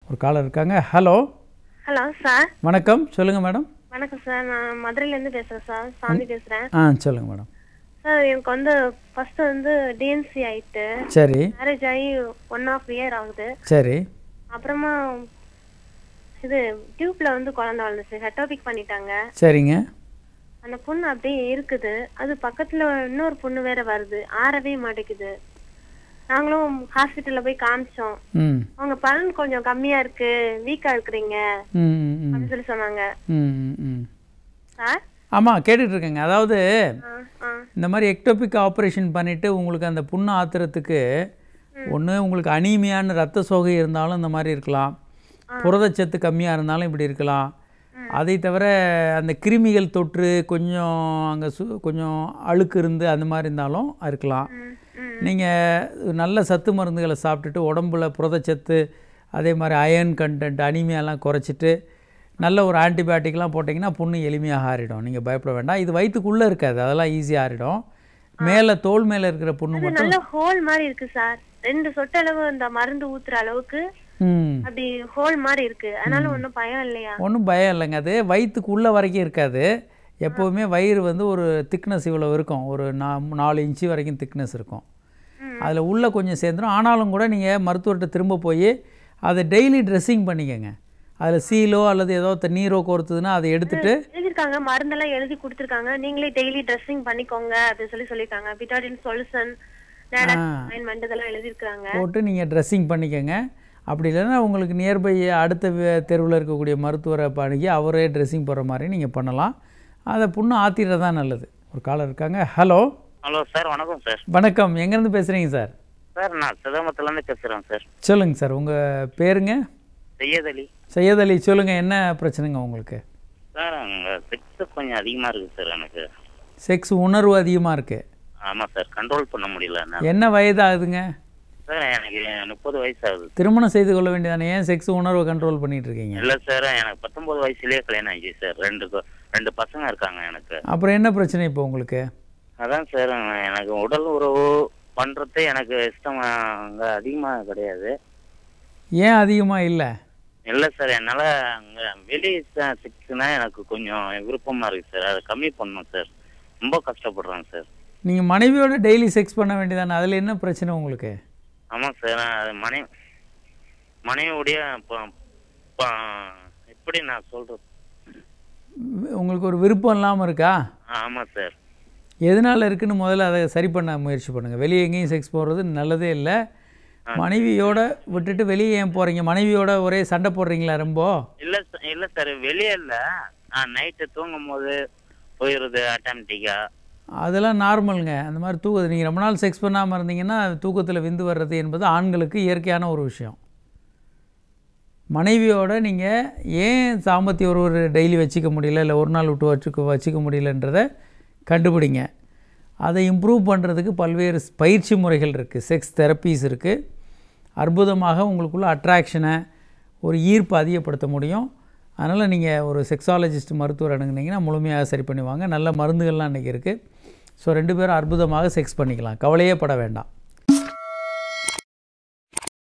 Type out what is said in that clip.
ஒரு காலர் இருக்காங்க hello hello sir வணக்கம் சொல்லுங்கள் மேடம் வணக்கம் சார் நான் மதுரையிலேருந்து பேசுகிறேன் சார் சாந்தி பேசுகிறேன் ஆ சொல்லுங்கள் மேடம் சார் எனக்கு வந்து ஃபர்ஸ்ட் வந்து டிஎன்சி ஆயிட்டு சரி மேரேஜ் ஆகி ஒன் ஆஃப் இயர் ஆகுது சரி அப்புறமா இது டியூப்ல வந்து குழந்தை வளர்ந்துச்சு ஹெட்டோபிக் பண்ணிட்டாங்க சரிங்க அந்த பொண்ணு அப்படியே இருக்குது அது பக்கத்துல இன்னொரு பொண்ணு வேற வருது ஆறவே மாட்டேங்குது நாங்களும் ஹாஸ்பிட்டல்ல போய் காமிச்சோம் ம் அவங்க பலன் கொஞ்சம் கம்மியா இருக்கு வீக்கா இருக்கிறீங்க ம் ம், ம் அப்படின்னு சொல்லி சொன்னாங்க ம் ம், ம் சார் ஆமாம் கேட்டுட்ருக்கேங்க அதாவது ஆ ஆ இந்த மாதிரி எக்டோபிக் ஆப்ரேஷன் பண்ணிவிட்டு உங்களுக்கு அந்த புண்ணு ஆத்துறதுக்கு ஒன்று உங்களுக்கு அனீமியான ரத்த சோகை இருந்தாலும் இந்த மாதிரி இருக்கலாம் புரதச்சத்து கம்மியாக இருந்தாலும் இப்படி இருக்கலாம் அதை தவிர அந்த கிருமிகள் தொற்று கொஞ்சம் அங்கே சு கொஞ்சம் அழுக்கு இருந்து அந்த மாதிரி இருந்தாலும் இருக்கலாம் ம் ம் நீங்கள் நல்ல சத்து மருந்துகளை சாப்பிட்டுட்டு உடம்புல புரதச்சத்து அதே மாதிரி அயர்ன் கண்டென்ட் அனிமியாலாம் குறைச்சிட்டு நல்ல ஒரு ஆன்டிபயோட்டிக்லாம் போட்டிங்கன்னா புண்ணு எளிமையாக ஆறிடும் நீங்கள் பயப்பட வேண்டாம் இது வயிற்றுக்குள்ளே இருக்காது அதெல்லாம் ஈஸியாக ஆறிடும் மேலே தோல் மேலே இருக்கிற புண்ணு அது மட்டும் நல்ல ஹோல் மாதிரி இருக்கு சார் ரெண்டு சொட்டளவு இந்த மருந்து ஊத்துற அளவுக்கு ம் அப்படி ஹோல் மாதிரி இருக்கு அதனால ஒண்ணும் பயம் இல்லையா ஒன்றும் பயம் இல்லைங்க அது வயிற்றுக்குள்ளே வரைக்கும் இருக்காது எப்போவுமே வயிறு வந்து ஒரு திக்னஸ் இவ்வளோ இருக்கும் ஒரு நா நாலு இன்ச்சு வரைக்கும் திக்னஸ் இருக்கும் ம். அதில் உள்ளே கொஞ்சம் சேர்ந்துடும் ஆனாலும் கூட நீங்கள் மருத்துவர்கிட்ட திரும்ப போய் அதை டெய்லி ட்ரெஸ்ஸிங் பண்ணிக்கங்க அதில் சீலோ அல்லது ஏதோ த- நீரோ கோர்த்துதுன்னா அதை எடுத்துட்டு எழுதிருக்காங்க மருந்தெல்லாம் எழுதி கொடுத்துருக்காங்க நீங்களே டெய்லி ட்ரெஸ்ஸிங் பண்ணிக்கோங்க அப்படின்னு சொல்லி சொல்லியிருக்காங்க பிட்டாடின் சொல்யூஷன் ஆயின்மெண்ட் இதெல்லாம் எழுதிருக்காங்க போட்டு நீங்கள் ட்ரெஸ்ஸிங் பண்ணிக்கங்க அப்படி இல்லைன்னா உங்களுக்கு நியர்பை அடுத்த தெருவில் இருக்கக்கூடிய மருத்துவரை அணுகி அவரே ட்ரெஸ்ஸிங் போடுற மாதிரி நீங்கள் பண்ணலாம் அதை புண்ணு ஆத்திடுறது தான் நல்லது ஒரு காலர் இருக்காங்க ஹலோ ஹலோ சார் வணக்கம் சார் வணக்கம் எங்கேருந்து பேசுகிறீங்க சார் சார் நான் சிதம்பரத்துலேருந்து பேசுகிறேன் சார் சொல்லுங்கள் சார் உங்கள் பேருங்க செய்யத் அலி சையத் அலி சொல்லுங்கள் என்ன பிரச்சனைங்க உங்களுக்கு சார் அங்கே செக்ஸ் கொஞ்சம் அதிகமாக இருக்குது சார் எனக்கு செக்ஸ் உணர்வு அதிகமாக இருக்குது ஆமாம் சார் கண்ட்ரோல் பண்ண முடியல என்ன என்ன வயது ஆகுதுங்க சார் எனக்கு முப்பது வயசு ஆகுது திருமணம் செய்து கொள்ள வேண்டியதானே ஏன் செக்ஸ் உணர்வை கண்ட்ரோல் பண்ணிட்டு இருக்கீங்க இல்லை சார் எனக்கு பத்தொம்பது வயசுலேயே கல்யாணம் ஆயிடுச்சு சார் ரெண்டு கொ- ரெண்டு பசங்க இருக்காங்க எனக்கு அப்புறம் என்ன பிரச்சனை இப்போ உங்களுக்கு அதான் சார் எனக்கு உடல் உறவு பண்ணுறது எனக்கு இஷ்டம் அங்கே அதிகமாக கிடையாது ஏன் அதிகமாக இல்லை இல்லை சார் என்னால் அங்கே வெளி செக்ஸ்னா எனக்கு கொஞ்சம் விருப்பமாக இருக்குது சார் அதை கம்மி பண்ணணும் சார் ரொம்ப கஷ்டப்படுறேன் சார் நீங்கள் மனைவியோட டெய்லி செக்ஸ் பண்ண வேண்டியதானே அதில் என்ன பிரச்சனை உங்களுக்கு ஆமாம் சார் அது மனைவி மனைவியுடைய ப- ப- எப்படி நான் சொல்கிறது உங்களுக்கு ஒரு விருப்பம் இல்லாமல் இருக்கா ஆமாம் சார் எதனால் இருக்குன்னு முதல்ல அதை சரி பண்ண முயற்சி பண்ணுங்கள் வெளியே எங்கேயும் செக்ஸ் போடுறது நல்லதே இல்லை மனைவியோட விட்டுட்டு வெளியே ஏன் போகிறீங்க மனைவியோட ஒரே சண்டை போடுறீங்களா ரொம்ப இல்லை சார் இல்லை சார் வெளியே இல்லை நான் நைட்டு தூங்கும் போது போயிடுது ஆட்டோமேட்டிக்காக அதெல்லாம் நார்மலுங்க அந்த மாதிரி தூக்குது நீங்கள் ரொம்ப நாள் செக்ஸ் பண்ணாமல் இருந்தீங்கன்னா தூக்கத்தில் விந்து வர்றது என்பது ஆண்களுக்கு இயற்கையான ஒரு விஷயம் மனைவியோட நீங்கள் ஏன் சாம்பத்திய ஒரு டெய்லி வச்சுக்க முடியல இல்லை ஒரு நாள் விட்டு வச்சுக்க வச்சுக்க முடியலன்றதை கண்டுபிடிங்க அதை இம்ப்ரூவ் பண்ணுறதுக்கு பல்வேறு ஸ்- பயிற்சி முறைகள் இருக்குது செக்ஸ் தெரப்பீஸ் இருக்குது அற்புதமாக உங்களுக்குள்ள அட்ராக்ஷனை ஒரு ஈர்ப்பு அதிகப்படுத்த முடியும் அதனால் நீங்கள் ஒரு செக்ஸாலஜிஸ்ட் மருத்துவர் அணுகுனீங்கன்னா முழுமையாக சரி பண்ணுவாங்க நல்ல மருந்துகள்லாம் இன்றைக்கி இருக்குது ஸோ ரெண்டு பேரும் அற்புதமாக செக்ஸ் பண்ணிக்கலாம் கவலையே பட வேண்டாம்